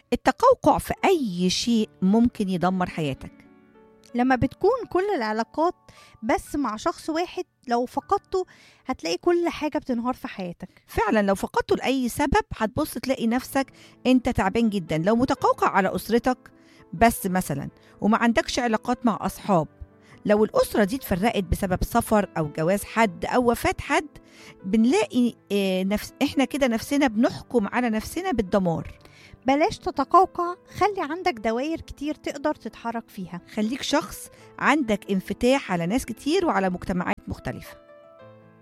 التقوقع في أي شيء ممكن يدمر حياتك لما بتكون كل العلاقات بس مع شخص واحد لو فقدته هتلاقي كل حاجة بتنهار في حياتك فعلا لو فقدته لأي سبب هتبص تلاقي نفسك أنت تعبان جدا لو متقوقع على أسرتك بس مثلا وما عندكش علاقات مع أصحاب لو الأسرة دي اتفرقت بسبب سفر أو جواز حد أو وفاة حد بنلاقي آه، نفس إحنا كده نفسنا بنحكم على نفسنا بالدمار بلاش تتقوقع خلي عندك دوائر كتير تقدر تتحرك فيها خليك شخص عندك انفتاح على ناس كتير وعلى مجتمعات مختلفة